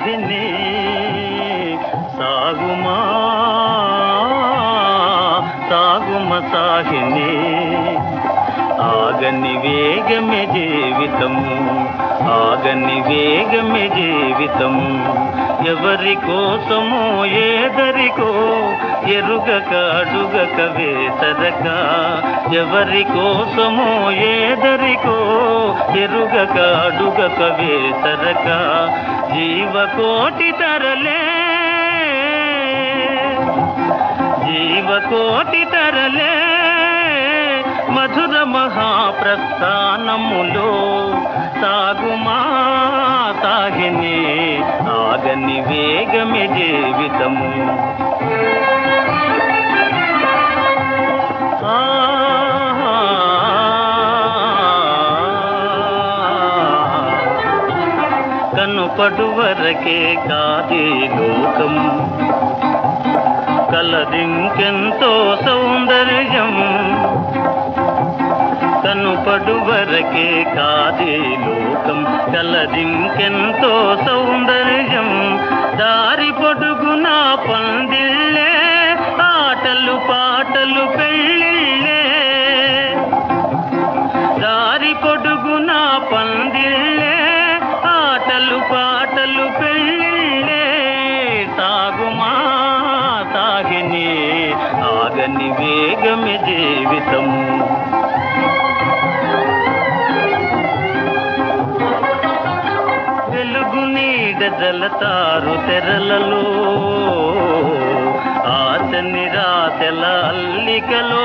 సాహిని సాగుమా సాగుమ సాహిని ఆగని వేగమే జీవితము ఆగని వేగమే జీవితము ఎవరి కోసమో ఏదరికో ఎరుగక అడుగక వేసరక ఎవరి కోసమో ఏదరికో ఎరుగక అడుగక వేసరక జీవకోటి తరలే జీవకోటి తరలే మధుర మహాప్రస్థానములో సాగుమా సాగిని ఆగని వేగమే జీవితము కనుపడు వరకే కాదే లోకం కలదింకెంతో సౌందర్యం కనుపడు వరకే కాదే లోకం కలదింకెంతో సౌందర్యం దారి పొడుగున పందిళ్ళే ఆటలు పాటలు పెళ్ళిళ్ళే దారి పొడుగున పందిళ్ళే ఆటలు పాటలు పెళ్ళిళ్ళే సాగుమా సాగిని ఆగని వేగమి జీవితము వెలుగు నీడ జలతారు తెరలలో ఆశ నిరాశల అల్లికలో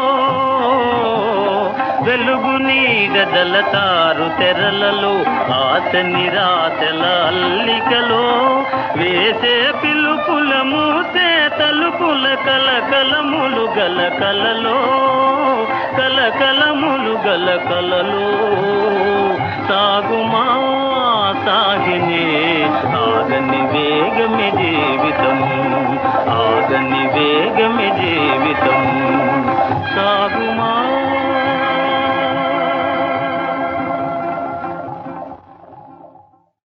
వెలుగు నీడ జలతారు తెరలలో ఆశ నిరాశల అల్లికలో వేసే పిలుపుల మూసే తలుపుల కలకలములు గల కలలో కలకలములు గల కలలో సాగుమా సాగిని